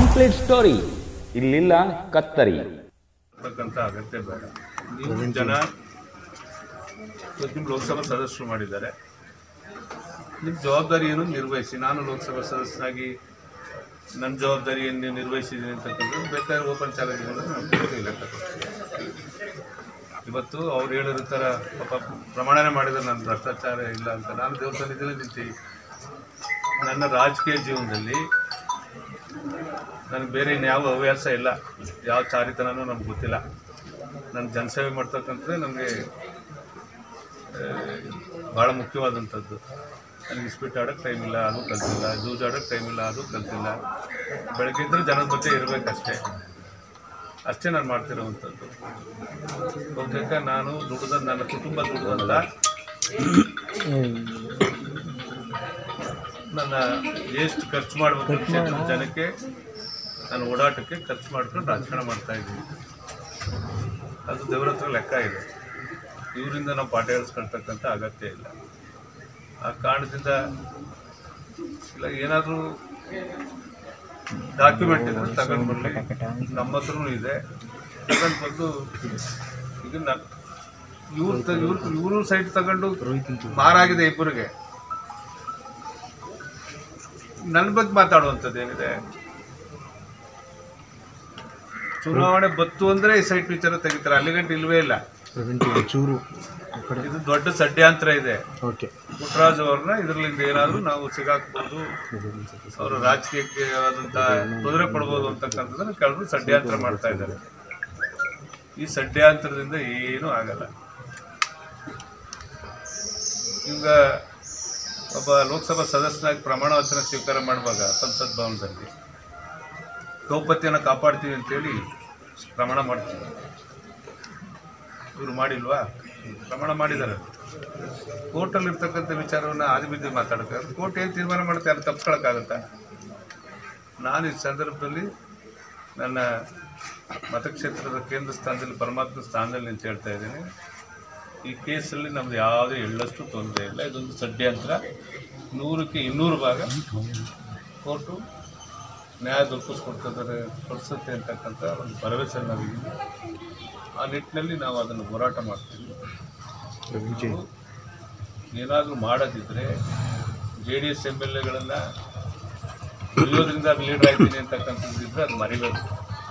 Complete story ಇಲ್ಲಿಲ್ಲ ಕತ್ತರಿ ಅಂತಕ್ಕಂಥ ಅಗತ್ಯ ಬೇಡ ನೀವು ಜನ ಇವತ್ತು ನಿಮ್ಮ ಲೋಕಸಭಾ ಸದಸ್ಯರು ಮಾಡಿದ್ದಾರೆ ನಿಮ್ಮ ಜವಾಬ್ದಾರಿ ಏನು ನಿರ್ವಹಿಸಿ ನಾನು ಲೋಕಸಭಾ ಸದಸ್ಯನಾಗಿ ನನ್ನ ಜವಾಬ್ದಾರಿಯನ್ನು ನಿರ್ವಹಿಸಿದ್ದೀನಿ ಅಂತಕ್ಕಂಥದ್ದು ಬೇಕಾದ್ರೆ ಓಪನ್ ಚಾಲೆಂಜ್ ಮಾಡಿದ್ರೆ ನಾನು ಕೊಡ್ತೀವಿ ಲೆಕ್ಕ ಕೊಡ್ತೀನಿ. ಇವತ್ತು ಅವ್ರು ಹೇಳಿರೋ ಥರ ಪಾಪ ಪ್ರಮಾಣನೆ ಮಾಡಿದ್ರೆ ನಾನು ಭ್ರಷ್ಟಾಚಾರ ಇಲ್ಲ ಅಂತ ನಾನು ದೇವಸ್ಥಾನದಲ್ಲಿ ನಿಂತೀವಿ ನನ್ನ ರಾಜಕೀಯ ಜೀವನದಲ್ಲಿ ನನಗೆ ಬೇರೆ ಇನ್ಯಾವ ಹವ್ಯಾಸ ಇಲ್ಲ ಯಾವ ಚಾರಿತನೂ ನಮ್ಗೆ ಗೊತ್ತಿಲ್ಲ ನಾನು ಜನಸೇವೆ ಮಾಡ್ತಕ್ಕಂಥದ್ದೇ ನನಗೆ ಭಾಳ ಮುಖ್ಯವಾದಂಥದ್ದು ನನಗೆ ಇಸ್ಪಿಟ್ ಆಡೋಕ್ಕೆ ಟೈಮ್ ಇಲ್ಲ ಅದು ಕಲ್ತಿಲ್ಲ ಜೂಜ್ ಆಡೋಕ್ಕೆ ಟೈಮ್ ಇಲ್ಲ ಅದು ಕಲ್ತಿಲ್ಲ ಬೆಳಗ್ಗೆ ಇದ್ದರೆ ಜನದ ಮಧ್ಯೆ ಇರಬೇಕಷ್ಟೇ ಅಷ್ಟೇ ನಾನು ಮಾಡ್ತಿರೋವಂಥದ್ದು ಬಹುತೇಕ ನಾನು ದುಡ್ದ ನನ್ನ ಕುಟುಂಬ ದುಡ್ದಂತ ನನ್ನ ಎಷ್ಟು ಖರ್ಚು ಮಾಡಬೇಕು ಕ್ಷೇತ್ರದ ಜನಕ್ಕೆ ನನ್ನ ಓಡಾಟಕ್ಕೆ ಖರ್ಚು ಮಾಡ್ಕೊಂಡು ರಾಜಕಾರಣ ಮಾಡ್ತಾ ಇದ್ದೀನಿ ಅದು ದೇವ್ರ ಹತ್ರ ಲೆಕ್ಕ ಇದೆ ಇವರಿಂದ ನಾವು ಪಾಠ ಹೇಳಿಸ್ಕೊಳ್ತಕ್ಕಂಥ ಅಗತ್ಯ ಇಲ್ಲ ಆ ಕಾರಣದಿಂದ ಇಲ್ಲ ಏನಾದರೂ ಡಾಕ್ಯುಮೆಂಟ್ ಇದ್ರೆ ತಗೊಂಡು ಬರಲಿ ನಮ್ಮ ಹತ್ರನೂ ಇದೆ ತಗೊಂಡು ಬಂದು ಈಗ ನಾನು ಇವ್ರ ಇವ್ರ ಇವರು ಸೈಟ್ ತಗೊಂಡು ಮಾರಾಗಿದೆ ಇಬ್ಬರಿಗೆ ನನ್ನ ಬಗ್ಗೆ ಮಾತಾಡುವಂಥದ್ದು ಏನಿದೆ ಚುನಾವಣೆ ಬತ್ತು ಅಂದ್ರೆ ಈ ಸೈಟ್ ವಿಚಾರ ತೆಗಿತಾರೆ ಅಲ್ಲಿಗಂಟ ಇಲ್ವೇ ಇಲ್ಲ ಚೂರು ಆ ಕಡೆ ಇದು ದೊಡ್ಡ ಷಡ್ಯಂತ್ರ ಇದೆ ಓಕೆ ಪುಟ್ಟರಾಜ್ ಅವ್ರನ್ನ ಇದರಿಂದ ಏನಾದರೂ ನಾವು ಸಿಗಾಕ್ಬೋದು ಅವರು ರಾಜಕೀಯಕ್ಕೆ ಆದಂಥ ತೊಂದರೆ ಕೊಡ್ಬೋದು ಅಂತಕ್ಕಂಥದ್ದನ್ನು ಕೆಲವರು ಷಡ್ಯಂತ್ರ ಮಾಡ್ತಾ ಇದ್ದಾರೆ ಈ ಷಡ್ಯಂತ್ರದಿಂದ ಏನೂ ಆಗಲ್ಲ ಈಗ ಒಬ್ಬ ಲೋಕಸಭಾ ಸದಸ್ಯನಾಗಿ ಪ್ರಮಾಣ ವಚನ ಸ್ವೀಕಾರ ಮಾಡುವಾಗ ಸಂಸತ್ ಭವನದಲ್ಲಿ ಗೌಪತಿಯನ್ನು ಕಾಪಾಡ್ತೀವಿ ಅಂತೇಳಿ ಪ್ರಮಾಣ ಮಾಡ್ತೀವಿ ಇವರು ಮಾಡಿಲ್ವಾ ಪ್ರಮಾಣ ಮಾಡಿದ್ದಾರೆ ಕೋರ್ಟಲ್ಲಿ ಇರ್ತಕ್ಕಂಥ ವಿಚಾರವನ್ನು ಆದಿಬಿದ್ದು ಮಾತಾಡ್ತಾರೆ ಕೋರ್ಟ್ ಏನು ತೀರ್ಮಾನ ಮಾಡುತ್ತೆ ಅದು ತಪ್ಪಿಸ್ಕೊಳಕ್ಕಾಗತ್ತಾ ನಾನು ಈ ಸಂದರ್ಭದಲ್ಲಿ ನನ್ನ ಮತಕ್ಷೇತ್ರದ ಕೇಂದ್ರ ಸ್ಥಾನದಲ್ಲಿ ಪರಮಾತ್ಮ ಸ್ಥಾನದಲ್ಲಿ ನಿಂತು ಹೇಳ್ತಾ ಇದ್ದೀನಿ ಈ ಕೇಸಲ್ಲಿ ನಮ್ದು ಯಾವುದೇ ಎಳ್ಳಷ್ಟು ತೊಂದರೆ ಇಲ್ಲ ಇದೊಂದು ಷಡ್ಯಂತ್ರ ನೂರಕ್ಕೆ ಇನ್ನೂರು ಭಾಗ ಕೋರ್ಟು ನ್ಯಾಯ ದೊರಕಿಸ್ಕೊಡ್ತಿದ್ದಾರೆ ಕೊಡಿಸುತ್ತೆ ಅಂತಕ್ಕಂಥ ಒಂದು ಭರವಸೆ ನಾವಿದ್ದೀವಿ ಆ ನಿಟ್ಟಿನಲ್ಲಿ ನಾವು ಅದನ್ನು ಹೋರಾಟ ಮಾಡ್ತೀವಿ ನಾವು ಏನಾದರೂ ಮಾಡೋದಿದ್ರೆ ಜೆ ಡಿ ಎಸ್ ಎಮ್ ಎಲ್ ಎಗಳನ್ನು ದುಡಿಯೋದ್ರಿಂದ ಲೀಡರ್ ಆಗ್ತೀನಿ ಅಂತಕ್ಕಂಥದ್ದಿದ್ರೆ ಅದು ಮರಿಬೇಕು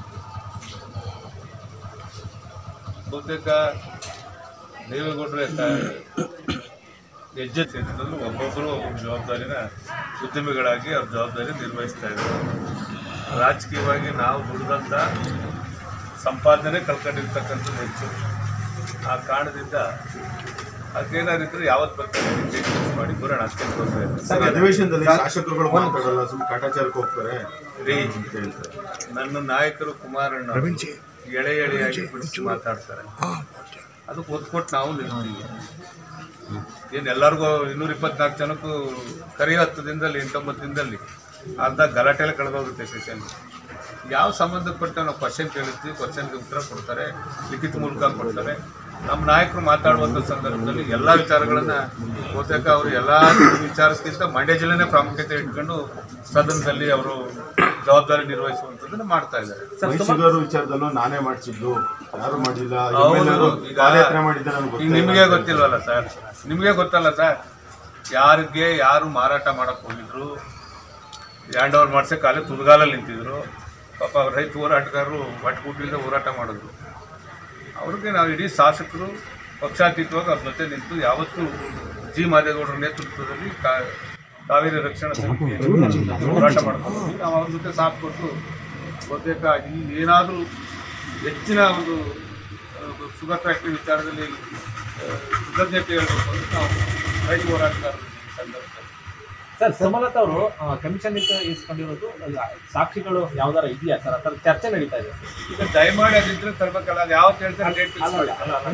ಬಹುತೇಕ ದೇವೇಗೌಡರು ಹೆಜ್ಜೆ ಕ್ಷೇತ್ರದಲ್ಲೂ ಒಬ್ಬೊಬ್ಬರು ಒಬ್ಬೊಬ್ಬರು ಜವಾಬ್ದಾರಿನ ಉದ್ಯಮಿಗಳಾಗಿ ಅವ್ರ ಜವಾಬ್ದಾರಿ ನಿರ್ವಹಿಸ್ತಾ ಇದ್ದಾರೆ ರಾಜಕೀಯವಾಗಿ ನಾವು ದುಡಿದಂಥ ಸಂಪಾದನೆ ಕಳ್ಕೊಂಡಿರ್ತಕ್ಕಂಥದ್ದು ಹೆಚ್ಚು ಆ ಕಾರಣದಿಂದ ಅದೇನಾದಿದ್ರೆ ಯಾವತ್ತು ಬರ್ತಾರೆ ಟೇಕ್ ಮಾಡಿ ಬರೋಣ ಅಷ್ಟೇ ತೊಂದರೆ ಇಲ್ಲ. ಸರ್ ಅಧಿವೇಶನದಲ್ಲಿ ಶಾಸಕರುಗಳು ಮಾತಾಡಲ್ಲ ಸುಮ್ಮನೆ ಕಾಟಾಚಾರಕ್ಕೆ ಹೋಗ್ತಾರೆ ರೀ ಅಂತ ಹೇಳ್ತಾರೆ ನನ್ನ ನಾಯಕರು ಕುಮಾರಣ್ಣ ಎಳೆ ಎಳೆಯಾಗಿ ಬಿಡಿಸಿ ಮಾತಾಡ್ತಾರೆ ಅದಕ್ಕೆ ಒತ್ತು ಕೊಟ್ಟು ನಾವು ನಿಲ್ತೀವಿ ಏನು ಎಲ್ಲರಿಗೂ ಇನ್ನೂರ ಇಪ್ಪತ್ನಾಲ್ಕು ಜನಕ್ಕೂ ಕರೆಯೋ ಹತ್ತು ದಿನದಲ್ಲಿ ಎಂಟೊಂಬತ್ತು ದಿನದಲ್ಲಿ ಅರ್ಧ ಗಲಾಟೆಲ್ಲ ಕಳೆದೋಗುತ್ತೆ ಸೆಷನ್ ಯಾವ ಸಂಬಂಧಪಟ್ಟ ನಾವು ಕ್ವಶನ್ ಕೇಳಿರ್ತೀವಿ ಕ್ವಶನ್ಗೆ ಉತ್ತರ ಕೊಡ್ತಾರೆ ಲಿಖಿತ ಮೂಲಕ ಕೊಡ್ತಾರೆ ನಮ್ಮ ನಾಯಕರು ಮಾತಾಡುವಂಥ ಸಂದರ್ಭದಲ್ಲಿ ಎಲ್ಲ ವಿಚಾರಗಳನ್ನ ಬಹುತೇಕ ಅವರು ಎಲ್ಲ ವಿಚಾರಕ್ಕಿಂತ ಮಂಡ್ಯ ಜಿಲ್ಲೆನೇ ಪ್ರಾಮುಖ್ಯತೆ ಇಟ್ಕೊಂಡು ಸದನದಲ್ಲಿ ಅವರು ಜವಾಬ್ದಾರಿ ನಿರ್ವಹಿಸುವಂಥದ್ದನ್ನು ಮಾಡ್ತಾ ಇದ್ದಾರೆ ಮೈಸೂರು ವಿಚಾರದಲ್ಲೂ ನಾನೇ ಮಾಡಿಸಿದ್ದು ಯಾರು ಮಾಡಿಲ್ಲ ಹೌದು, ಈಗ ಪಾದಯಾತ್ರೆ ಮಾಡಿದ್ದೆ ನನಗೆ ಈಗ ನಿಮಗೆ ಗೊತ್ತಿಲ್ವಲ್ಲ ಸರ್ ನಿಮಗೆ ಗೊತ್ತಲ್ಲ ಸರ್ ಯಾರಿಗೆ ಯಾರು ಮಾರಾಟ ಮಾಡಕ್ ಹೋಗಿದ್ರು ಹ್ಯಾಂಡ್ ಓವರ್ ಮಾಡ್ಸಕ್ಕೆ ಕಾಲೇ ತುರ್ಗಾಲಲ್ಲಿ ನಿಂತಿದ್ರು ಪಾಪ ರೈತ ಹೋರಾಟಗಾರರು ಒಟ್ಟುಗೂಟಿಲ್ಲದೆ ಹೋರಾಟ ಮಾಡಿದ್ರು ಅವ್ರಿಗೆ ನಾವು ಇಡೀ ಶಾಸಕರು ಪಕ್ಷಾತೀತವಾಗಿ ಅವ್ರ ಜೊತೆ ನಿಂತು ಯಾವತ್ತೂ ಜಿ ಮಾದೇಗೌಡರ ನೇತೃತ್ವದಲ್ಲಿ ಕಾ- ಕಾವೇರಿ ರಕ್ಷಣಾ ಸಮಿತಿ ಹೋರಾಟ ಮಾಡ್ಕೊಂಡು ನಾವು ಅವ್ರ ಜೊತೆ ಸಾಥ್ ಕೊಟ್ಟು ಬಹುತೇಕ ಇಲ್ಲಿ ಏನಾದರೂ ಹೆಚ್ಚಿನ ಒಂದು ಆ, ಶುಗರ್ ಫ್ಯಾಕ್ಟ್ರಿ ವಿಚಾರದಲ್ಲಿ ಆ, ಕೃತಜ್ಞತೆ ಹೇಳಬೇಕು ಅಂತ ನಾವು ರೈತ ಹೋರಾಟಗಾರರು ಈ ಸಂದರ್ಭದಲ್ಲಿ ಸರ್ ಸುಮಲತಾ ಅವರು ಕಮಿಷನ್ ಇಸ್ಕೊಂಡಿರೋದು ಅಲ್ಲ, ಸಾಕ್ಷಿಗಳು ಯಾವ್ದಾರ ಇದೆಯಾ ಸರ್ ಆ ಥರ ಚರ್ಚೆ ನಡೀತಾ ಇದೆ ಸರ್. ಈಗ ದಯಮಾಡಿ ಅದಿದ್ರೆ ತರ್ಬೇಕಲ್ಲ ಅದು ಯಾವತ್ತು ಹೇಳ್ತಾರೆ ಡೇಟ್ ಫಿಕ್ಸ್ ಮಾಡಿ ಅಲ್ಲ, ಅಲ್ಲ,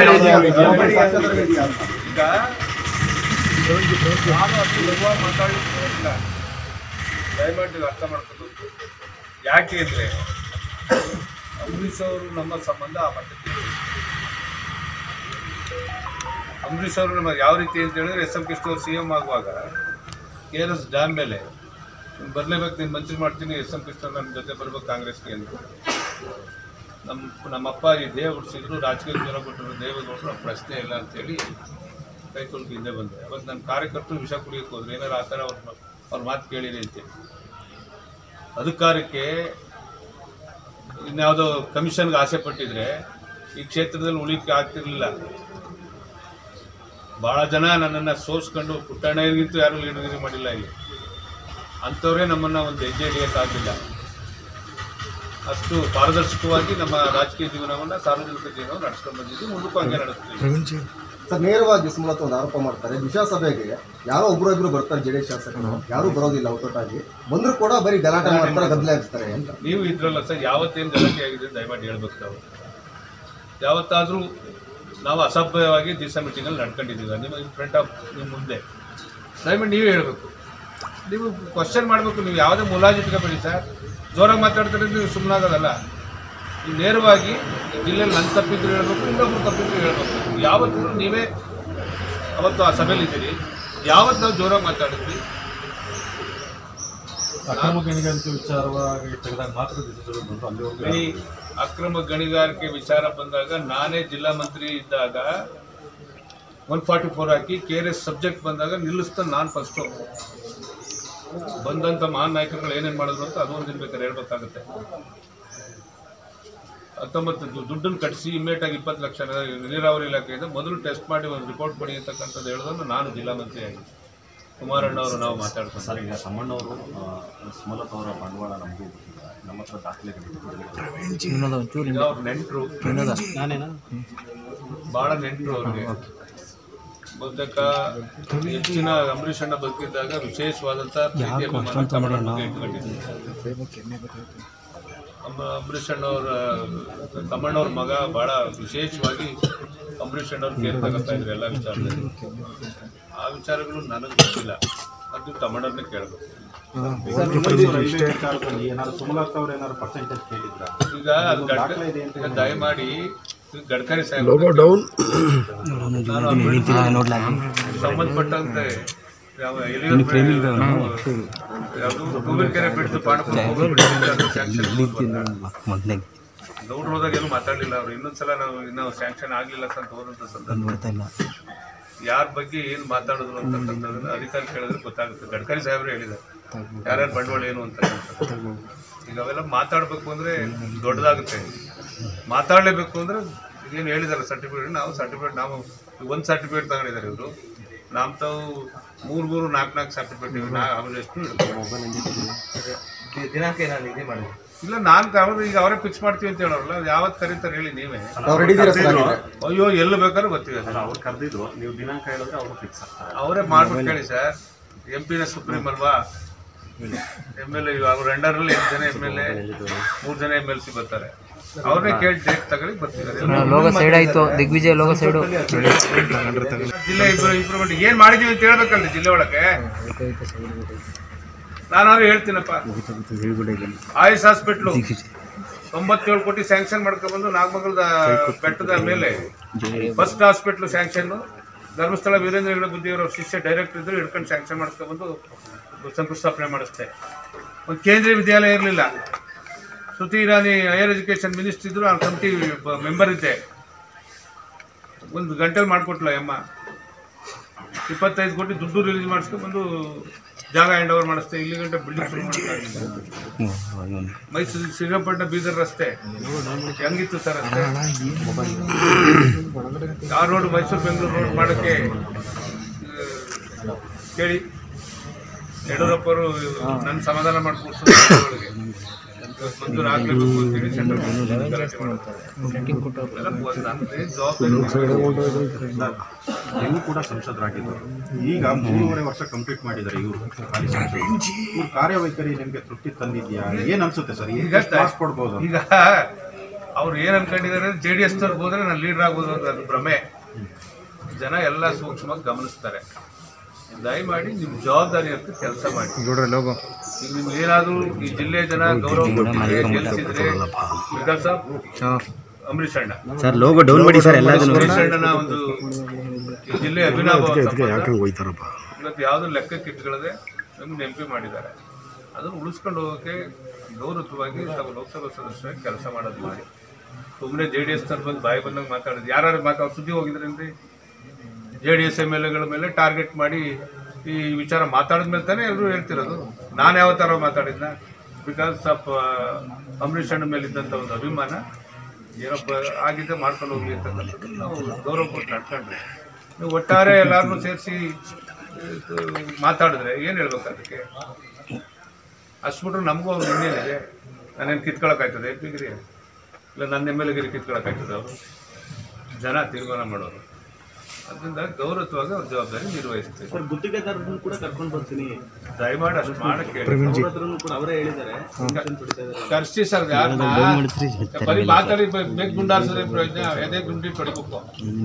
ಈಗ ನಾನು ಅಷ್ಟು ಲಘುವಾಗಿ ಮಾತಾಡಲಿಕ್ಕೆ ಇಲ್ಲ ದಯಮಾಡಿ ನೀವು ಅರ್ಥ ಮಾಡ್ಕೋಬೇಕು ಯಾಕೆ ಅಂದರೆ ಅಂಬರೀಷ್ ಅವರು ನಮ್ಮ ಸಂಬಂಧ ಆ ಮಟ್ಟಕ್ಕೆ ಇದೆ. ಅಂಬರೀಷ್ ಅವರು ನಮ್ಮ ಯಾವ ರೀತಿ ಅಂತ ಹೇಳಿದ್ರೆ ಎಸ್ ಎಂ ಕೃಷ್ಣ ಅವರು ಸಿ ಎಂ ಆಗುವಾಗ ಕೆ ಆರ್ ಎಸ್ ಡ್ಯಾಮ್ ಮೇಲೆ ಬರಲೇಬೇಕು ನೀನು ಮಂತ್ರಿ ಮಾಡ್ತೀನಿ ಎಸ್ ಎಂ ಕೃಷ್ಣ ನನ್ನ ಜೊತೆ ಬರ್ಬೇಕು ಕಾಂಗ್ರೆಸ್ಗೆ ಅಂತ ನಮ್ಮ ನಮ್ಮಪ್ಪ ಈ ದೇಹ ಉಡ್ಸಿದ್ರು ರಾಜಕೀಯ ಜ್ವರ ಕೊಟ್ಟರು ದೇವೇಗೌಡರು ಆ ಪ್ರಶ್ನೆ ಇಲ್ಲ ಅಂತೇಳಿ ಕೈ ಕುಲ್ಕು ಹಿಂದೆ ಬಂದೆ ಅವತ್ತು ನನ್ನ ಕಾರ್ಯಕರ್ತರು ವಿಷ ಕುಡಿಯೋಕೆ ಹೋದ್ರು ಏನಾರು ಆ ಥರ ಅವ್ರ ಅವ್ರ ಮಾತು ಕೇಳಿರಿ ಅಂತೇಳಿ ಅಧಿಕಾರಕ್ಕೆ ಇನ್ಯಾವುದೋ ಕಮಿಷನ್ಗೆ ಆಸೆ ಪಟ್ಟಿದ್ರೆ ಈ ಕ್ಷೇತ್ರದಲ್ಲಿ ಉಳಿಕೆ ಆಗ್ತಿರ್ಲಿಲ್ಲ ಭಾಳ ಜನ ನನ್ನನ್ನು ಸೋಸ್ಕೊಂಡು ಪುಟ್ಟಣ್ಣಗಿಂತೂ ಯಾರೂ ಲೀಡರ್ಗಿರಿ ಮಾಡಿಲ್ಲ ಇಲ್ಲಿ ಅಂಥವರೇ ನಮ್ಮನ್ನು ಒಂದು ಹೆಜ್ಜೆ ಹಿಡಿಯೋಕ್ಕಾಗಲಿಲ್ಲ ಅಷ್ಟು ಪಾರದರ್ಶಕವಾಗಿ ನಮ್ಮ ರಾಜಕೀಯ ಜೀವನವನ್ನು ಸಾರ್ವಜನಿಕ ಜೀವನ ನಡೆಸ್ಕೊಂಡು ಬಂದಿದ್ದು ಮುಂದಕ್ಕೂ ಹಂಗೆ ನಡೆಸ್ತೀವಿ ಸರ್ ನೇರವಾಗಿ ಸುಮಲತಾ ಒಂದು ಆರೋಪ ಮಾಡ್ತಾರೆ ವಿಶ್ವಾಸಭೆಗೆ ಯಾರೋ ಒಬ್ರು ಇಬ್ರು ಬರ್ತಾರೆ ಜೆ ಡಿ ಎಸ್ ಶಾಸಕರು ಯಾರು ಬರೋದಿಲ್ಲ ಒಟ್ಟೊಟ್ಟಾಗಿ ಬಂದ್ರು ಕೂಡ ಬರೀ ಗಲಾಟೆ ಮಾಡ್ತಾರೆ ಗದ್ದಲ ಹಚ್ತಾರೆ ಅಂತ ನೀವು ಇದ್ರಲ್ಲ ಸರ್ ಯಾವತ್ತೇನು ಗಲಾಟೆ ಆಗಿದೆ ದಯಮಾಡಿ ಹೇಳ್ಬೇಕು ನಾವು ಯಾವತ್ತಾದರೂ ನಾವು ಅಸಭ್ಯವಾಗಿ ದಿವಸ ಮೀಟಿಂಗಲ್ಲಿ ನಡ್ಕೊಂಡಿದ್ದೀವಿ ನಿಮ್ಮ ಫ್ರಂಟ್ ಆಫ್ ನಿಮ್ಮ ಮುಂದೆ ದಯಮಾಡಿ ನೀವೇ ಹೇಳಬೇಕು ನೀವು ಕ್ವಶನ್ ಮಾಡಬೇಕು ನೀವು ಯಾವುದೇ ಮುಲಾಜಿ ಇಟ್ಕೋಬೇಡಿ ಸರ್ ಜೋರಾಗಿ ಮಾತಾಡ್ತಾರೆ ನೀವು ಸುಮ್ಮನಾಗೋದಲ್ಲ ನೀವು ನೇರವಾಗಿ ಈ ಜಿಲ್ಲೆಯಲ್ಲಿ ನನ್ನ ತಪ್ಪಿದ್ರು ಹೇಳ್ಬೇಕು ಇನ್ನೊಬ್ರು ತಪ್ಪಿದ್ರು ಹೇಳ್ಬೇಕು ಯಾವತ್ತಿದ್ರು ನೀವೇ ಅವತ್ತು ಆ ಸಭೆಯಲ್ಲಿದ್ದೀರಿ ಯಾವತ್ತು ನಾವು ಜೋರಾಗಿ ಮಾತಾಡಿದ್ವಿ ಅಕ್ರಮ ಗಣಿಗಾರಿಕೆ ವಿಚಾರವಾಗಿ ತೆಗೆದಾಗ ಮಾತ್ರ decision ಬಂದು ಅಲ್ಲಿವರೆಗೂ ಈ ಅಕ್ರಮ ಗಣಿಗಾರಿಕೆ ವಿಚಾರ ಬಂದಾಗ ನಾನೇ ಜಿಲ್ಲಾ ಮಂತ್ರಿ ಇದ್ದಾಗ ಒನ್ ಫಾರ್ಟಿ ಫೋರ್ ಹಾಕಿ ಕೆ ಆರ್ ಎಸ್ ಸಬ್ಜೆಕ್ಟ್ ಬಂದಾಗ ನಿಲ್ಲಿಸ್ತಾನೆ ನಾನು ಫಸ್ಟು ಬಂದಂಥ ಮಹಾನ್ ನಾಯಕರುಗಳು ಏನೇನು ಮಾಡಿದ್ರು ಅಂತ ಅದೊಂದು ದಿನ ಬೇಕಾದ್ರೆ ಹೇಳ್ಬೇಕಾಗುತ್ತೆ ಹತ್ತೊಂಬತ್ತು ದು- ದುಡ್ಡನ್ನು ಕಟ್ಟಿಸಿ ಇಮ್ಮಿಡಿಯೇಟ್ ಆಗಿ ಇಪ್ಪತ್ತು ಲಕ್ಷ ನೀರಾವರಿ ಇಲಾಖೆಯಿಂದ ಮೊದಲು ಟೆಸ್ಟ್ ಮಾಡಿ ಒಂದು ರಿಪೋರ್ಟ್ ಕೊಡಿ ಅಂತಕ್ಕಂಥದ್ದು ಹೇಳಿದ್ರು ನಾನು ಜಿಲ್ಲಾ ಮಂತ್ರಿ ಆಗಿ ಕುಮಾರಣ್ಣ ಅವರು ನಾವು ಮಾತಾಡ್ಕೊಂಡು ಸರ್ ಈಗ ತಮ್ಮಣ್ಣವರು ಸುಮಲತಾ ಅವರ ಬಂಡವಾಳ ನಮಗೂ ಗೊತ್ತಿಲ್ಲ ನಮ್ಮ ಹತ್ರ ದಾಖಲೆಗಳಿದೆ ಈಗ ಅವ್ರ ನೆಂಟರು ಭಾಳ ನೆಂಟರು ಅವ್ರಿಗೆ ಬಹುತೇಕ ಹೆಚ್ಚಿನ ಅಂಬರೀಷ್ ಅಣ್ಣ ಬದುಕಿದ್ದಾಗ ವಿಶೇಷವಾದಂಥ ಪ್ರೀತಿ ಅಭಿಮಾನ ತಮ್ಮಣ್ಣನ ಬಗ್ಗೆ ಇಟ್ಕೊಂಡಿದ್ರು. ಅಮ್ಮ- ಅಂಬರೀಷ್ ಅಣ್ಣವ್ರ ತಮ್ಮಣ್ಣವ್ರ ಮಗ ಭಾಳ ವಿಶೇಷವಾಗಿ ಅಂಬರೀಷ್ ಅಣ್ಣವ್ರು ಕೇರ್ ತಗೋತಾ ಇದ್ರು ಎಲ್ಲ ವಿಚಾರದಲ್ಲಿ ಆ ವಿಚಾರಗಳು ನನಗೆ ಗೊತ್ತಿಲ್ಲ ಅದು ತಮ್ಮಣ್ಣವ್ರನ್ನೇ ಕೇಳಬೇಕು ರೈಲ್ವೆ ವಿಚಾರದಲ್ಲಿ ಏನಾದ್ರು ಸುಮಲತಾ ಅವ್ರು ಏನಾದ್ರು ಪರ್ಸೆಂಟೇಜ್ ಕೇಳಿದ್ರ ಈಗ ಅದು ಗಡ್ಕ ದಯಮಾಡಿ ಈಗ ಗಡ್ಕರಿ ಸಾಹೇಬ್ ಡೌನ್ ಸಂಬಂಧಪಟ್ಟಂತೆ ಯಾವ ಎಲಿಯರ್ ಯಾವುದು ಕೂಗಲ್ಕೆರೆ ಬಿಡ್ತು ಗೌಡ್ರು ಹೋದಾಗ ಏನು ಮಾತಾಡಲಿಲ್ಲ ಅವ್ರು ಇನ್ನೊಂದ್ಸಲ ನಾವು ಇನ್ನೂ ಸ್ಯಾಂಕ್ಷನ್ ಆಗಲಿಲ್ಲ ಅಂತ ಹೋದಂಥ ಸಂದರ್ಭ ಯಾರ ಬಗ್ಗೆ ಏನು ಮಾತಾಡಿದ್ರು ಅಂತಕ್ಕಂಥದ್ದನ್ನ ಅಧಿಕಾರಿ ಕೇಳಿದ್ರೆ ಗೊತ್ತಾಗುತ್ತೆ ಗಡ್ಕರಿ ಸಾಹೇಬ್ರು ಹೇಳಿದ್ದಾರೆ ಯಾರ್ಯಾರು ಬಂಡವಾಳ ಏನು ಅಂತ ಈಗ ಅವೆಲ್ಲ ಮಾತಾಡಬೇಕು ಅಂದರೆ ದೊಡ್ಡದಾಗುತ್ತೆ ಮಾತಾಡಲೇಬೇಕು ಅಂದರೆ ಏನು ಹೇಳಿದ್ದಾರೆ ಸರ್ಟಿಫಿಕೇಟ್ ನಾವು ಸರ್ಟಿಫಿಕೇಟ್ ನಾವು ಒಂದು ಸರ್ಟಿಫಿಕೇಟ್ ತಗೊಂಡಿದ್ದಾರೆ ಇವರು ನಮ್ಮ ತಾವು ಮೂರು ಮೂರು ನಾಲ್ಕು ನಾಲ್ಕು ಸರ್ಟಿಫಿಕೇಟ್ ಇವೆ ನಾ ಅವ್ರು ಎಷ್ಟು ದಿನಾಂಕ ಏನಾದ್ರು ನಿಗದಿ ಮಾಡಿದ್ರು ಇಲ್ಲ ನಾನು ಅವ್ರು ಈಗ ಅವರೇ ಫಿಕ್ಸ್ ಮಾಡ್ತೀವಿ ಅಂತ ಹೇಳೋರಲ್ಲ ಅದು ಯಾವತ್ತು ಕರೀತಾರೆ ಹೇಳಿ ನೀವೇ ನಾವು ರೆಡಿ ಇದ್ದೀರಾ ಸರ್ ಹಾಗಿದ್ರೆ? ಅಯ್ಯೋ ಎಲ್ಲಿ ಬೇಕಾದ್ರೂ ಗೊತ್ತಿದೆ ಅಲ್ಲ ಅವ್ರು ಕರೆದಿದ್ರು ನೀವು ದಿನಾಂಕ ಹೇಳಿದ್ರೆ ಅವರು ಫಿಕ್ಸ್ ಆಗ್ತಾರೆ ಅವರೇ ಮಾಡ್ಬಿಟ್ಟು ಹೇಳಿ ಸರ್ ಎಂ ಪಿನ ಸುಪ್ರೀಂ ಅಲ್ವಾ ಎಮ್ ಎಲ್ ಎ ಅವ್ರ ಅಂಡರಲ್ಲಿ ಎಂಟು ಜನ ಎಮ್ ಎಲ್ ಎ ಮೂರು ಜನ ಎಮ್ ಎಲ್ ಸಿ ಬರ್ತಾರೆ ಅವ್ರನ್ನೇ ಕೇಳಿ ಡೇಟ್ ತಗೊಳ್ಳಿ ಬರ್ತಿದ್ದಾರೆ ಲೋಗೋ ಸೈಡ್ ಆಯ್ತು ದಿಗ್ವಿಜಯ್ ಲೋಗೋ ಸೈಡು ಜಿಲ್ಲೆ ಇಬ್ರು ಇಂಪ್ರೂವ್ಮೆಂಟ್ ಏನ್ ಮಾಡಿದೀವಿ ಅಂತ ಹೇಳ್ಬೇಕಲ್ರಿ ಜಿಲ್ಲೆ ಒಳಗೆ ನಾನಾದ್ರು ಹೇಳ್ತೀನಪ್ಪ ಆಯುಷ್ ಹಾಸ್ಪಿಟ್ಲು ತೊಂಬತ್ತೇಳು ಕೋಟಿ ಸ್ಯಾಂಕ್ಷನ್ ಮಾಡ್ಕೊಂಡ್ಬಂದು ನಾಗಮಂಗಲದ ಬೆಟ್ಟದ ಮೇಲೆ first hospital sanction Dharmasthala Veerendra Hegde ಬುದ್ಧಿಯವರ ಶಿಷ್ಯ ಡೈರೆಕ್ಟರ್ ಇದ್ರು ಹಿಡ್ಕೊಂಡು ಸ್ಯಾಂಕ್ಷನ್ ಮಾಡ್ಕೊಂಡ್ಬಂದು ಶಂಕುಸ್ಥಾಪನೆ ಮಾಡಿಸ್ತೆ ಒಂದು ಕೇಂದ್ರೀಯ ವಿದ್ಯಾಲಯ ಇರಲಿಲ್ಲ Shruti Irani higher education minister ಇದ್ರು ಆ ಕಮಿಟಿ ಮೆಂಬರ್ ಇದ್ದೆ ಒಂದು ಗಂಟೆಲಿ ಮಾಡಿಕೊಟ್ಲ ಅಮ್ಮ ಇಪ್ಪತ್ತೈದು ಕೋಟಿ ದುಡ್ಡು ರಿಲೀಸ್ ಮಾಡಿಸ್ಕೊಂಡ್ಬಂದು ಜಾಗ ಹ್ಯಾಂಡ್ ಓವರ್ ಮಾಡಿಸ್ತೆ ಇಲ್ಲಿ ಗಂಟೆ ಬಿಲ್ಡಿಂಗ್ ಶುರು ಮಾಡೋಕ್ಕಾಗಿಲ್ಲ ಮೈಸೂರು ಶ್ರೀರಂಗಪಟ್ಟಣ ಬೀದರ್ ರಸ್ತೆ ಹೆಂಗಿತ್ತು ಸರ್ ರಸ್ತೆ ಆ ರೋಡ್ ಮೈಸೂರು ಬೆಂಗಳೂರು ರೋಡ್ ಮಾಡೋಕ್ಕೆ ಆ, ಕೇಳಿ ಯಡಿಯೂರಪ್ಪರು ನನ್ನ ಸಮಾಧಾನ ಮಾಡಿಕೊಡ್ತಾರೆ ಮಂಜೂರು ಆಗಲೇಬೇಕು ಅಂತೇಳಿ ಸೆಂಟ್ರಲ್ ಗಲಾಟೆ ಮಾಡ್ತಾರೆ ಎಲ್ಲ ನಮ್ದು ಜವಾಬ್ದಾರಿ ನೀವು ಕೂಡ ಸಂಸದರಾಗಿದ್ದರು ಈಗ ಮೂರುವರೆ ವರ್ಷ ಕಂಪ್ಲೀಟ್ ಮಾಡಿದ್ದಾರೆ ಇವರು ಹಾಲಿ ಸಂಸದರು. ಇವ್ರ ಕಾರ್ಯವೈಖರಿ ನಿಮಗೆ ತೃಪ್ತಿ ತಂದಿದ್ಯಾ ಏನ್ ಅನ್ಸುತ್ತೆ ಸರ್ ಈಗ ಈಗ ಕ್ಲಾಸ್ ಕೊಡ್ಬೋದು ಈಗ ಅವ್ರು ಏನ್ ಅನ್ಕೊಂಡಿದ್ದಾರೆ ಜೆ ಡಿ ಎಸ್ ಹೋದ್ರೆ ನಾನು ಲೀಡರ್ ಆಗ್ಬೋದು ಅಂತ ಅದು ಭ್ರಮೆ ಜನ ಎಲ್ಲ ಸೂಕ್ಷ್ಮವಾಗಿ ಗಮನಿಸ್ತಾರೆ ದಯಮಾಡಿ ನಿಮ್ಮ ಜವಾಬ್ದಾರಿ ಅಂತ ಕೆಲಸ ಮಾಡಿ ಈಗ ನಿಮ್ಗೆ ಏನಾದರೂ ಈ ಜಿಲ್ಲೆಯ ಜನ ಗೌರವ ಕೊಟ್ಟಿದ್ರೆ ಗೆಲ್ಸಿದ್ರೆ ವಿಕಾಸ್ ಅಂಬರೀಷ್ ಅಣ್ಣ ಸರ್ ಲೋಗೋ ಡೌನ್ ಮಾಡಿ ಸರ್ ಎಲ್ಲದನ್ನು ಅಂಬರೀಷ್ ಅಣ್ಣನ ಒಂದು ಈ ಜಿಲ್ಲೆ ಅಭಿನವ ಸಂಬಂಧ ಇವತ್ತು ಯಾವುದು ಲೆಕ್ಕಕ್ಕೆ ಇಟ್ಕೊಳ್ಳದೆ ನಮ್ಗೆ ನೆನಪಿ ಮಾಡಿದ್ದಾರೆ ಅದನ್ನು ಉಳಿಸ್ಕೊಂಡು ಹೋಗೋಕ್ಕೆ ಗೌರವವಾಗಿ ತಾವು ಲೋಕಸಭಾ ಸದಸ್ಯರಾಗಿ ಕೆಲಸ ಮಾಡೋದು ಮಾಡಿ ಸುಮ್ಮನೆ ಜೆ ಡಿ ಎಸ್ನವ್ರು ಬಂದು ಬಾಯಿ ಬಂದಂಗೆ ಮಾತಾಡೋದು ಯಾರು ಮಾತಾಡೋ ಸುದ್ದಿ ಹೋಗಿದ್ರೇನ್ರಿ ಜೆ ಡಿ ಎಸ್ ಎಮ್ ಎಲ್ ಎಗಳ ಮೇಲೆ ಟಾರ್ಗೆಟ್ ಮಾಡಿ ಈ ವಿಚಾರ ಮಾತಾಡಿದ್ಮೇಲೆ ತಾನೇ ಎಲ್ಲರೂ ಹೇಳ್ತಿರೋದು ನಾನು ಯಾವ ಥರ ಮಾತಾಡಿದ್ನ ಬಿಕಾಸ್ ಆಫ್ ಅಂಬರೀಷ್ ಅಣ್ಣ ಮೇಲೆ ಇದ್ದಂಥ ಒಂದು ಅಭಿಮಾನ ಏನಪ್ಪ ಆಗಿದೆ ಮಾಡ್ಕೊಂಡು ಹೋಗಿ ಅಂತಕ್ಕಂಥದ್ದು ನಾವು ಗೌರವ ಕೊಟ್ಟು ನಡ್ಕೊಂಡ್ರೆ ನೀವು ಒಟ್ಟಾರೆ ಎಲ್ಲರನ್ನೂ ಸೇರಿಸಿ ಮಾತಾಡಿದ್ರೆ ಏನು ಹೇಳ್ಬೇಕು ಅದಕ್ಕೆ ಅಷ್ಟು ಬಿಟ್ರೆ ನಮಗೂ ಅವ್ರು ಇನ್ನೇನಿದೆ ನಾನೇನು ಕಿತ್ಕೊಳಕ್ಕಾಯ್ತದೆ ಎಂ ಪಿಗಿರಿ ಇಲ್ಲ ನನ್ನ ಎಮ್ ಎಲ್ ಗಿರಿ ಕಿತ್ಕೊಳಕ್ಕಾಯ್ತದೆ ಅವರು ಜನ ತೀರ್ಮಾನ ಮಾಡೋರು ಅದರಿಂದ ಗೌರವವಾಗಿ ಅವ್ರ ಜವಾಬ್ದಾರಿ ನಿರ್ವಹಿಸ್ತೀವಿ ಸರ್ ಗುತ್ತಿಗೆದಾರರನ್ನು ಕೂಡ ಕರ್ಕೊಂಡು ಬರ್ತೀನಿ ದಯಮಾಡಿ ಅಷ್ಟು ಮಾಡಕ್ಕೆ ಅವ್ರ ಹತ್ರನೂ ಕೂಡ ಅವರೇ ಹೇಳಿದ್ದಾರೆ ಕಮಿಷನ್ ಪಡಿತಾ ಇದ್ದಾರೆ ಕರ್ಸಿ ಸರ್ ಯಾರನ್ನ ಬರೀ ಮಾತಾಡಿ ಬೇಗ ಗುಂಡಾರ್ಸಿದ್ರೆ ಪ್ರಯೋಜನ ಎದೆ ಗುಂಡಿ ಪಡಿಬೇಕು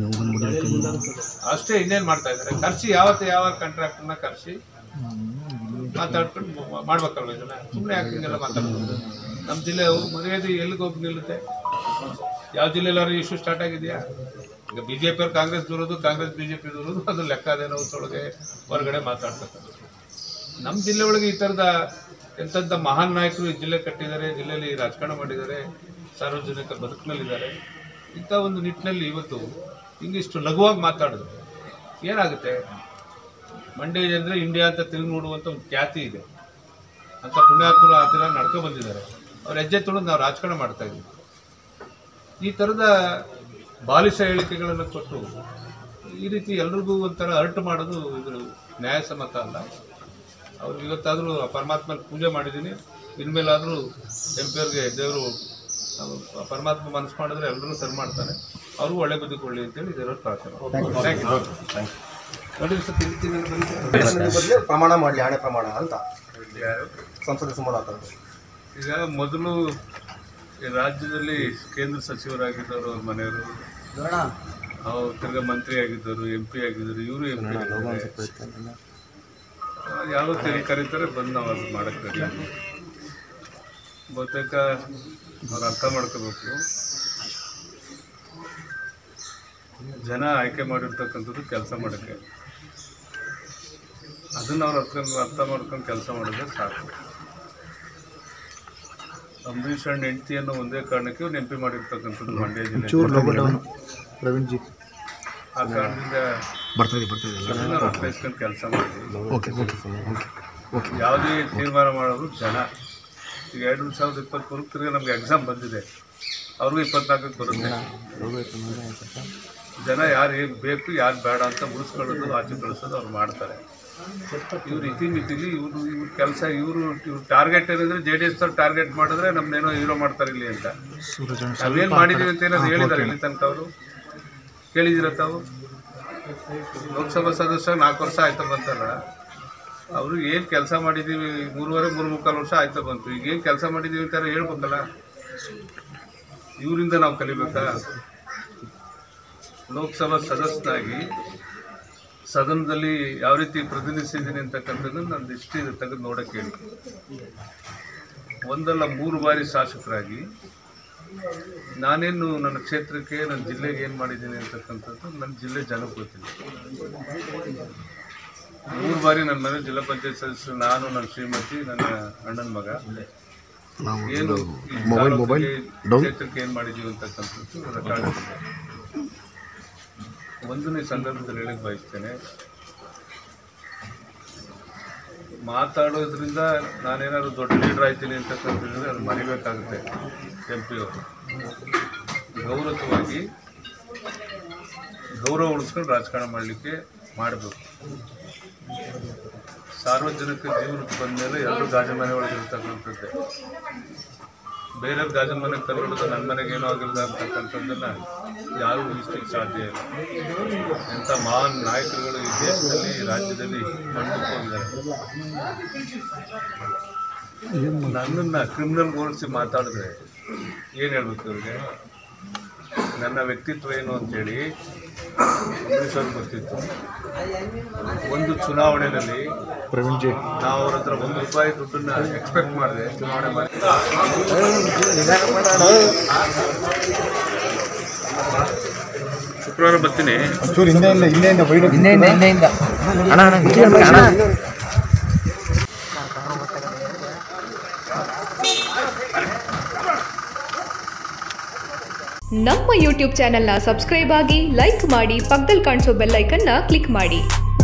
ಅಷ್ಟೇ ಇನ್ನೇನು ಮಾಡ್ತಾ ಇದ್ದಾರೆ ಕರ್ಸಿ ಯಾವತ್ತು ಯಾವ ಕಾಂಟ್ರಾಕ್ಟರ್ನ ಕರ್ಸಿ ಮಾತಾಡ್ಕೊಂಡು ಮ- ಮಾಡ್ಬೇಕಲ್ವ ಇದನ್ನ ಸುಮ್ಮನೆ ಯಾಕೆ ಹಿಂಗೆಲ್ಲ ಮಾತಾಡ್ಬೋದು ನಮ್ಮ ಜಿಲ್ಲೆ ಮರ್ಯಾದೆ ಎಲ್ಲಿಗೆ ಹೋಗಿ ನಿಲ್ಲುತ್ತೆ ಯಾವ ಜಿಲ್ಲೆಲ್ಲಾರು ಇಶ್ಯೂ ಸ್ಟಾರ್ಟ್ ಆಗಿದೆಯಾ ಈಗ ಬಿ ಜೆ ಪಿ ಕಾಂಗ್ರೆಸ್ ದೂರೋದು ಕಾಂಗ್ರೆಸ್ ಬಿ ಜೆ ಪಿ ದೂರೋದು ಅದು ಲೆಕ್ಕ ಅದೇನೋ ಒಳಗೆ ಹೊರಗಡೆ ಮಾತಾಡ್ತಕ್ಕಂಥದ್ದು ನಮ್ಮ ಜಿಲ್ಲೆ ಒಳಗೆ ಈ ಥರದ ಎಂಥಂಥ ಮಹಾನ್ ನಾಯಕರು ಈ ಜಿಲ್ಲೆ ಕಟ್ಟಿದ್ದಾರೆ ಜಿಲ್ಲೆಯಲ್ಲಿ ರಾಜಕಾರಣ ಮಾಡಿದ್ದಾರೆ ಸಾರ್ವಜನಿಕ ಬದುಕಿನಲ್ಲಿದ್ದಾರೆ ಇಂಥ ಒಂದು ನಿಟ್ಟಿನಲ್ಲಿ ಇವತ್ತು ಹಿಂಗಿಷ್ಟು ಲಘುವಾಗಿ ಮಾತಾಡಿದ್ರು ಏನಾಗುತ್ತೆ ಮಂಡ್ಯ ಅಂದರೆ ಇಂಡಿಯಾ ಅಂತ ತಿರುಗಿ ನೋಡುವಂಥ ಒಂದು ಖ್ಯಾತಿ ಇದೆ ಅಂತ ಪುಣ್ಯಾತ್ಮರು ಆ ಥರ ನಡ್ಕೊ ಬಂದಿದ್ದಾರೆ ಅವ್ರ ಹೆಜ್ಜೆ ತುಳಿದು ನಾವು ರಾಜಕಾರಣ ಮಾಡ್ತಾ ಇದ್ದೀವಿ ಈ ಥರದ ಬಾಲಿಶ ಹೇಳಿಕೆಗಳನ್ನು ಕೊಟ್ಟು ಈ ರೀತಿ ಎಲ್ರಿಗೂ ಒಂಥರ ಅರ್ಟ್ ಮಾಡೋದು ಇದು ನ್ಯಾಯಸಮ್ಮತ ಅಲ್ಲ ಅವ್ರಿಗೆ ಇವತ್ತಾದರೂ ಆ ಪರಮಾತ್ಮನ ಪೂಜೆ ಮಾಡಿದ್ದೀನಿ ಇನ್ಮೇಲಾದರೂ ಎಂ ಪಿ ಅವ್ರಿಗೆ ದೇವರು ನಾವು ಆ ಪರಮಾತ್ಮ ಮನಸ್ಸು ಮಾಡಿದ್ರೆ ಎಲ್ಲರೂ ಸರಿ ಮಾಡ್ತಾನೆ ಅವ್ರಿಗೂ ಒಳ್ಳೆ ಬದುಕು ಕೊಳ್ಳಿ ಅಂತೇಳಿ ಇದರ ಪ್ರಾರ್ಥನೆ ಥ್ಯಾಂಕ್ ಯು ನೋಡಿ ಸರ್ ತಿಂತೀನಿ ಅಂತ ಬಂದಿದ್ದೆ. ಬದಲು ಪ್ರಮಾಣ ಮಾಡಲಿ ಹಣೆ ಪ್ರಮಾಣ ಅಂತ ಯಾರು? ಸಂಸದ ಸುಮಲತಾ ಅವರು ಈಗ ಮೊದಲು ಈ ರಾಜ್ಯದಲ್ಲಿ ಕೇಂದ್ರ ಸಚಿವರಾಗಿದ್ದವರು ಅವ್ರ ಮನೆಯವರು ಅವ್ರು ತಿರ್ಗಾ ಮಂತ್ರಿ ಆಗಿದ್ದರು ಎಂ ಪಿ ಆಗಿದ್ದರು ಇವರು ಎಂ ಪಿ ಯಾವುದೋ ತಿರುಗಿ ಕರೀತಾರೆ ಬಂದು ನಾವು ಅದು ಮಾಡಕ್ಕೆ ready ಇದ್ದೀವಿ. ಬಹುತೇಕ ಅವ್ರು ಅರ್ಥ ಮಾಡ್ಕೋಬೇಕು ಜನ ಆಯ್ಕೆ ಮಾಡಿರ್ತಕ್ಕಂಥದ್ದು ಕೆಲಸ ಮಾಡೋಕ್ಕೆ ಅದನ್ನು ಅವ್ರು ಅರ್ಥ ಅರ್ಥ ಮಾಡ್ಕೊಂಡು ಕೆಲಸ ಮಾಡಿದ್ರೆ ಸಾಕು ಅಂಬರೀಷ್ ಅಣ್ಣ ಹೆಂಡತಿಯನ್ನು ಒಂದೇ ಕಾರಣಕ್ಕೆ ಇವ್ರು ನೆನಪಿ ಮಾಡಿರ್ತಕ್ಕಂಥದ್ದು ಮಂಡ್ಯ ಜಿಲ್ಲೆ ಪ್ರವೀಣ್ ಜಿ ಆ ಕಾರಣದಿಂದ ಬರ್ತದೆ ಬರ್ತದೆ ಅದನ್ನ ಅರ್ಥೈಸ್ಕೊಂಡು ಕೆಲಸ ಮಾಡಿ ಯಾವುದೇ ತೀರ್ಮಾನ ಮಾಡೋರು ಜನ ಈಗ ಎರಡು ಸಾವಿರದ ಇಪ್ಪತ್ತ್ಮೂರಕ್ಕೆ ತಿರ್ಗಿ ನಮಗೆ ಎಕ್ಸಾಮ್ ಬಂದಿದೆ ಅವ್ರಿಗೂ ಇಪ್ಪತ್ನಾಲ್ಕಕ್ಕೆ ಬರುತ್ತೆ ಜನ ಯಾರು ಏನು ಬೇಕು ಯಾರು ಬೇಡ ಅಂತ ಉಳಿಸ್ಕೊಳ್ಳೋದು ಆಚೆ ಕಳಿಸೋದು ಅವ್ರು ಮಾಡ್ತಾರೆ ಇವ್ರು ಇತಿಮಿತಿಲಿ ಇವರು ಇವ್ರ ಕೆಲಸ ಇವರು ಇವ್ರ ಟಾರ್ಗೆಟ್ ಏನಂದ್ರೆ ಜೆ ಡಿ ಎಸ್ ಅವ್ರು ಟಾರ್ಗೆಟ್ ಮಾಡಿದ್ರೆ ನಮ್ನೇನೋ ಹೀರೋ ಮಾಡ್ತಾರೆ ಇಲ್ಲಿ ಅಂತ ನಾವೇನು ಮಾಡಿದ್ದೀವಿ ಅಂತ ಏನಾದ್ರು ಹೇಳಿದ್ದಾರೆ ಇಲ್ಲಿ ತನಕ ಅವರು ಕೇಳಿದಿರ ತಾವು ಲೋಕಸಭಾ ಸದಸ್ಯ ನಾಲ್ಕು ವರ್ಷ ಆಯ್ತಾ ಬಂತಲ್ಲ ಅವರು ಏನು ಕೆಲಸ ಮಾಡಿದ್ದೀವಿ ಮೂರುವರೆ ಮೂರು ಮುಕ್ಕಾಲು ವರ್ಷ ಆಯ್ತಾ ಬಂತು ಈಗ ಏನು ಕೆಲಸ ಮಾಡಿದ್ದೀವಿ ಅಂತ ಹೇಳ್ಬೇಕಲ್ಲ ಇವರಿಂದ ನಾವು ಕಲಿಬೇಕಾ ಲೋಕಸಭಾ ಸದಸ್ಯನಾಗಿ ಸದನದಲ್ಲಿ ಯಾವ ರೀತಿ ಪ್ರತಿನಿಧಿಸಿದ್ದೀನಿ ಅಂತಕ್ಕಂಥದ್ದನ್ನು ನನ್ನ ದೃಷ್ಟಿ ತೆಗೆದು ನೋಡಕ್ಕೆ ಹೇಳಿ ಒಂದಲ್ಲ ಮೂರು ಬಾರಿ ಶಾಸಕರಾಗಿ ನಾನೇನು ನನ್ನ ಕ್ಷೇತ್ರಕ್ಕೆ ನನ್ನ ಜಿಲ್ಲೆಗೆ ಏನು ಮಾಡಿದ್ದೀನಿ ಅಂತಕ್ಕಂಥದ್ದು ನನ್ನ ಜಿಲ್ಲೆ ಜನಕ್ಕೆ ಗೊತ್ತಿಲ್ಲ ಮೂರು ಬಾರಿ ನನ್ನ ಮನೆ ಜಿಲ್ಲಾ ಪಂಚಾಯತ್ ಸದಸ್ಯರು ನಾನು ನನ್ನ ಶ್ರೀಮತಿ ನನ್ನ ಅಣ್ಣನ ಮಗ ಏನು ಈ ತಾಲೂಕಿಗೆ, ಕ್ಷೇತ್ರಕ್ಕೆ ಏನು ಮಾಡಿದ್ದೀವಿ ಅಂತಕ್ಕಂಥದ್ದು ರೆಕಾರ್ಡ್ ಇದೆ. ಒಂದನೇ ಸಂದರ್ಭದಲ್ಲಿ ಹೇಳಕ್ಕೆ ಬಯಸ್ತೇನೆ ಮಾತಾಡೋದ್ರಿಂದ ನಾನೇನಾದ್ರು ದೊಡ್ಡ ಲೀಡರ್ ಆಯ್ತೀನಿ ಅಂತಕ್ಕಂಥದ್ದು ಅದು ಮರಿಬೇಕಾಗುತ್ತೆ ಎಂ ಪಿ ಅವರು ಗೌರವವಾಗಿ ಗೌರವ ಉಳಿಸ್ಕೊಂಡು ರಾಜಕಾರಣ ಮಾಡಲಿಕ್ಕೆ ಮಾಡಬೇಕು ಸಾರ್ವಜನಿಕ ಜೀವನಕ್ಕೆ ಬಂದಮೇಲೆ ಎಲ್ಲರೂ ಗಾಜು ಮನೆ ಒಳಗೆ ಇರ್ತಕ್ಕಂಥದ್ದೇ ಬೇರೆಯವ್ರ ಗಾಜು ಮನೆಗೆ ತಂದ್ಬಿಡೋದು ನನ್ನ ಮನೆಗೆ ಏನೋ ಆಗಿಲ್ಲ ಅಂತಕ್ಕಂಥದ್ದನ್ನು ಯಾರೂ ಊಹಿಸ್ಲಿಕ್ಕೆ ಸಾಧ್ಯ ಇಲ್ಲ ಎಂಥ ಮಹಾನ್ ನಾಯಕರುಗಳು ಈ ದೇಶದಲ್ಲಿ ಈ ರಾಜ್ಯದಲ್ಲಿ ಮಣ್ಣಕ್ಕೆ ಹೋಗಿದ್ದಾರೆ ನನ್ನನ್ನು ಕ್ರಿಮಿನಲ್ ಹೋಲಿಸಿ ಮಾತಾಡಿದ್ರೆ ಏನು ಹೇಳ್ಬೇಕು ಇವ್ರಿಗೆ ನನ್ನ ವ್ಯಕ್ತಿತ್ವ ಏನು ಅಂತೇಳಿ ಅಂಬರೀಷ್ ಅವ್ರಿಗೆ ಗೊತ್ತಿತ್ತು ಒಂದು ಚುನಾವಣೆಯಲ್ಲಿ ಪ್ರವೀಣ್ ಜಿ ನಾವು ಅವ್ರ ಹತ್ರ ಒಂದು ರೂಪಾಯಿ ದುಡ್ಡನ್ನ ಎಕ್ಸ್ಪೆಕ್ಟ್ ಮಾಡಿದೆ ಚುನಾವಣೆ ಮಾಡಿ ಶುಕ್ರವಾರ ಬರ್ತೀನಿ ಹಿಂದೆ ಹಿಂದೆ ಹಿಂದೆ ಅಣ್ಣ ಅಣ್ಣ ಇಲ್ಲಿ ಅಣ್ಣ, ಅಣ್ಣ ನಮ್ಮ ಯೂಟ್ಯೂಬ್ ಚಾನೆಲ್ನ ಸಬ್ಸ್ಕ್ರೈಬ್ ಆಗಿ ಲೈಕ್ ಮಾಡಿ ಪಕ್ಕದಲ್ಲಿ ಕಾಣಿಸೋ ಬೆಲ್ ಐಕನ್ನ ಕ್ಲಿಕ್ ಮಾಡಿ